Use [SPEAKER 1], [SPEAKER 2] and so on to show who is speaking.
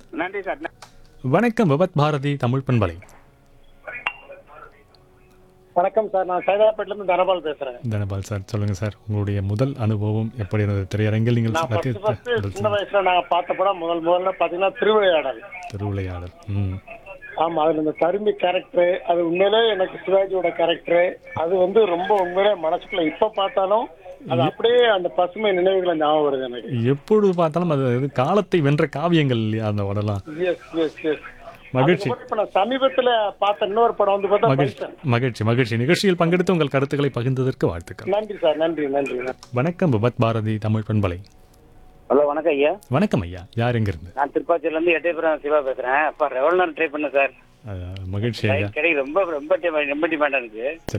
[SPEAKER 1] நன்றி சார்
[SPEAKER 2] வணக்கம் விபத் பாரதி தமிழ் பண்பலை
[SPEAKER 3] வணக்கம் சார் நான் சைதாப்பேட்டிலேருந்து தனபால் பேசுறேன்
[SPEAKER 2] தனபால் சார் சொல்லுங்க சார் உங்களுடைய முதல் அனுபவம் எப்படி இருந்தது திரையரங்கில் நீங்கள்
[SPEAKER 3] நான்
[SPEAKER 2] நடத்திய
[SPEAKER 3] ஃபர்ஸ்ட் ஃபர்ஸ்ட்
[SPEAKER 2] முதல்
[SPEAKER 3] சின்ன வயசுல நாங்க பார்த்த படம் முதல் முதல்ல பாத்தீங்கன்னா திருவிளையாடல்
[SPEAKER 2] திருவிளையாடல் ம்
[SPEAKER 3] ஆமா அதுல இந்த கரும்பி கேரக்டர் அது உண்மையிலே எனக்கு சிவாஜியோட கேரக்டர் அது வந்து ரொம்ப உண்மையிலே மனசுக்குள்ள இப்ப பார்த்தாலும் அது அப்படியே அந்த பசுமை நினைவுகளை ஞாபகம் வருது எனக்கு
[SPEAKER 2] எப்பொழுது பார்த்தாலும் அது இது காலத்தை வென்ற காவியங்கள் இல்லையா அந்த படம்லாம்
[SPEAKER 3] எஸ் எஸ் எஸ்
[SPEAKER 2] மகிழ்ச்சி
[SPEAKER 3] இப்ப நான் சமீபத்துல பார்த்த இன்னொரு படம் வந்து பார்த்தா
[SPEAKER 2] மகிழ்ச்சி
[SPEAKER 3] பைசன்.
[SPEAKER 2] மகிழ்ச்சி மகிழ்ச்சி நிகழ்ச்சியில் பங்கெடுத்து உங்கள் கருத்துக்களை பகிர்ந்ததற்கு வாழ்த்துக்கள்
[SPEAKER 3] நன்றி சார் நன்றி நன்றி
[SPEAKER 2] வணக்கம் விபத் பாரதி தமிழ் பண்பலை
[SPEAKER 1] ஹலோ வணக்கம் ஐயா
[SPEAKER 2] வணக்கம் ஐயா யார் எங்கிருந்து
[SPEAKER 1] நான் திருப்பாச்சியில இருந்து எட்டயபுரம் சிவா பேசுறேன் அப்ப ரெவல் நேரம் ட்ரை பண்ணேன் சார்
[SPEAKER 2] அஹ், மகிழ்ச்சி ஐயா
[SPEAKER 1] கிடைக்கு ரொம்ப ரொம்ப demand- ரொம்ப டிமாண்டா இருக்கு